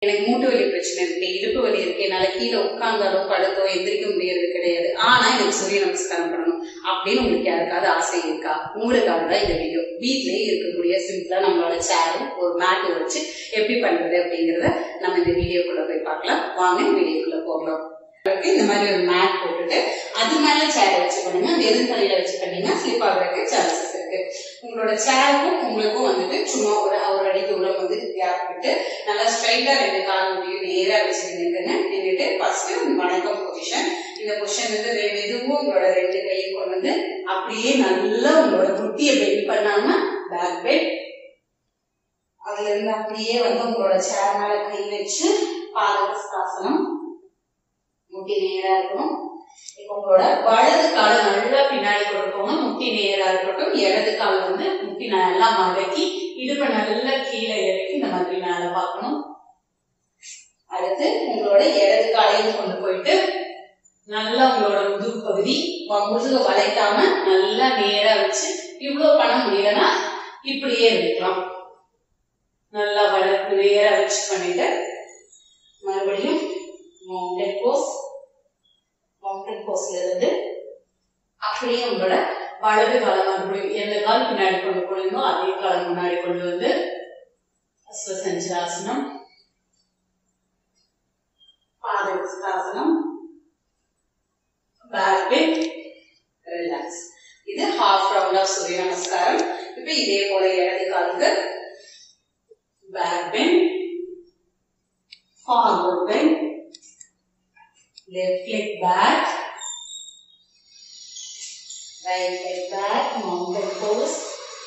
எனக்கு மூட்டு வலி பிரச்சனை இருக்கு இடுப்பு வலி இருக்கு என்னால கீழே உட்கார்ந்தாலோ படுத்தோ எந்திரிக்க முடியறது கிடையாது ஆனா எனக்கு சூரிய நமஸ்காரம் பண்ணணும் அப்படின்னு உங்களுக்கு யாருக்காவது ஆசை இருக்கா உங்களுக்காக தான் இந்த வீடியோ வீட்லயே இருக்கக்கூடிய சிம்பிளா நம்மளோட சேரும் ஒரு மேட்டும் வச்சு எப்படி பண்றது அப்படிங்கறத நம்ம இந்த வீடியோக்குள்ள போய் பார்க்கலாம் வாங்க வீடியோக்குள்ள போகலாம் அதுக்கு இந்த மாதிரி ஒரு மேட் போட்டுட்டு அது மேல சேர் வச்சு பண்ணுங்க வெறும் தலையில வச்சு பண்ணீங்கன்னா ஸ்லிப் ஆகுறதுக்கு சான்சஸ் இருக்கு உங்களோட சேருக்கும் உங்களுக்கும் வந்துட்டு சும்மா ஒரு ஒரு அடி தூரம் வந்து கேப் விட்டு நல்லா ஸ்ட்ரைட்டா ரெண்டு கால் முடியும் நேரா வச்சு நின்றுங்க நின்றுட்டு ஃபர்ஸ்ட் வணக்கம் பொசிஷன் இந்த பொசிஷன் வந்து ரெ- மெதுவும் உங்களோட ரெண்டு கையும் கொண்டு வந்து அப்படியே நல்லா உங்களோட முட்டியை பெண்ட் பண்ணாம பேக் பெண்ட் அதுல இருந்து அப்படியே வந்து உங்களோட சேர் மேல கை வச்சு பாதகஸ்தாசனம் முட்டி நேரா இருக்கணும் இப்போ உங்களோட வலது காலை நல்லா பின்னாடி கொடுக்கோங்க முட்டி நேரா இருக்கட்டும் இடது கால் வந்து முட்டி நல்லா மடக்கி இடுப்பை நல்லா கீழே இறக்கி இந்த மாதிரி மேல பார்க்கணும் அடுத்து உங்களோட இடது காலையும் கொண்டு போயிட்டு நல்லா உங்களோட முதுகு பகுதி வ- முதுக வளைக்காம நல்லா நேரா வச்சு இவ்வளவு பண்ண முடியலன்னா இப்படியே இருக்கலாம் நல்லா வளர்த்து நேரா வச்சு பண்ணிட்டு மறுபடியும் மவுண்டன் போஸ் மவுண்டன் போஸ்ல இருந்து அப்படியே உங்களோட வலது காலம் மறுபடியும் எந்த கால் பின்னாடி கொண்டு போனீங்களோ அதே காலம் முன்னாடி கொண்டு வந்து அஸ்வசஞ்சராசனம் பாதகஸ்தாசனம் பேக் பெண்ட் ரிலாக்ஸ் இது ஹாஃப் ரவுண்ட் ஆஃப் சூரிய நமஸ்காரம் இப்போ இதே போல இடது காலுக்கு back bend forward bend, left leg back, right leg back, mountain pose,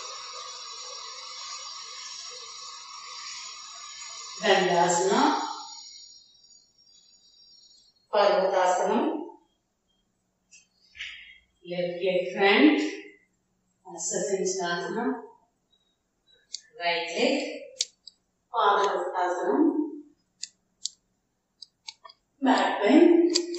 Dandasana, Parvatasana, left leg front, Asasana, right leg, Parvatasana, back bend,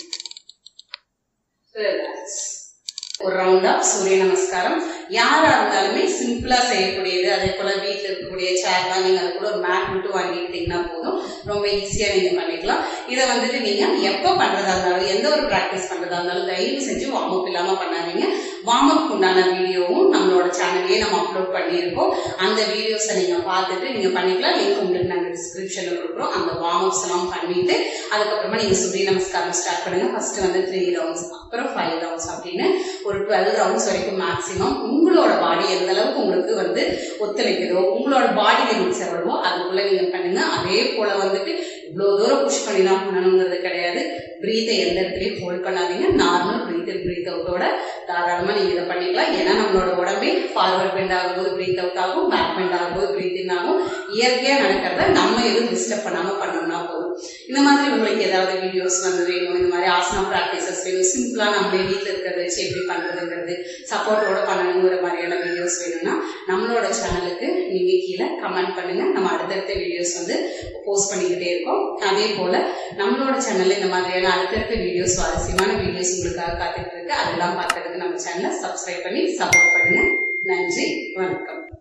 relax. ஒரு ரவுண்டா சூரிய நமஸ்காரம் யாரா இருந்தாலுமே சிம்பிளா செய்யக்கூடியது அதே போல வீட்ல இருக்கக்கூடிய சேர்லாம் நீங்க அது கூட ஒரு மேட் மட்டும் வாங்கிக்கிட்டீங்கன்னா போதும் ரொம்ப ஈஸியா நீங்க பண்ணிக்கலாம் இதை வந்துட்டு நீங்க எப்போ பண்றதா இருந்தாலும் எந்த ஒரு பிராக்டிஸ் பண்றதா இருந்தாலும் தயவு செஞ்சு வார்ம் அப் இல்லாம பண்ணாதீங்க வார்ம் அப் உண்டான வீடியோவும் நம்மளோட சேனல்லையே நம்ம அப்லோட் பண்ணியிருக்கோம் அந்த வீடியோஸை நீங்க பார்த்துட்டு நீங்க பண்ணிக்கலாம் லிங்க் உங்களுக்கு நாங்க டிஸ்கிரிப்ஷன்ல கொடுக்குறோம் அந்த வார்ம் அப்ஸ் எல்லாம் பண்ணிட்டு அதுக்கப்புறமா நீங்க சூரிய நமஸ்காரம் ஸ்டார்ட் பண்ணுங்க ஃபர்ஸ்ட் வந்து த்ரீ ரவுண்ட்ஸ் அப்புறம் ஃபைவ் ரவுண்ட்ஸ் அப்படின்னு ஒரு டுவெல் ரவுண்ட்ஸ் வரைக்கும் மேக்ஸிமம் உங்களோட பாடி எந்த அளவுக்கு உங்களுக்கு வந்து ஒத்துழைக்குதோ உங்களோட பாடி லிமிட்ஸ் எவ்வளவோ அதுக்குள்ள நீங்க பண்ணுங்க அதே போல வந்துட்டு இவ்வளவு தூரம் புஷ் பண்ணி தான் பண்ணணுங்கிறது கிடையாது பிரீத்தை எந்த இடத்துலயும் ஹோல்ட் பண்ணாதீங்க நார்மல் பிரீத் இன் பிரீத் அவுட்டோட தாராளமா நீங்க இதை பண்ணிக்கலாம் ஏன்னா நம்மளோட உடம்பே ஃபார்வர்ட் பெண்ட் ஆகும்போது பிரீத் அவுட் ஆகும் பேக் பெண்ட் ஆகும்போது பிரீத் இன் ஆகும் இயற்கையா நடக்கிறத நம்ம எதுவும் டிஸ்டர்ப் பண்ணாம பண்ணோம்னா போதும் இந்த மாதிரி உங்களுக்கு ஏதாவது வீடியோஸ் வந்து வேணும் இந்த மாதிரி ஆசனா ப்ராக்டிசஸ் வேணும் சிம்பிளா நம்மளே வீட்டில் இருக்கிறத வச்சு எப்படி பண்றதுங்கிறது சப்போர்ட்டோட பண்ணணுங்கிற மாதிரியான வீடியோஸ் வேணும்னா நம்மளோட சேனலுக்கு நீங்க கீழே கமெண்ட் பண்ணுங்க நம்ம அடுத்தடுத்த வீடியோஸ் வந்து போஸ்ட் பண்ணிக்கிட்டே இருக்கோம் அதே போல நம்மளோட சேனல்ல இந்த மாதிரியான அடுத்தடுத்த வீடியோஸ் சுவாரஸ்யமான வீடியோஸ் உங்களுக்காக காத்துட்டு இருக்கு அதெல்லாம் பார்க்கறதுக்கு நம்ம சேனலை சப்ஸ்கிரைப் பண்ணி சப்போர்ட் பண்ணுங்க நன்றி வணக்கம்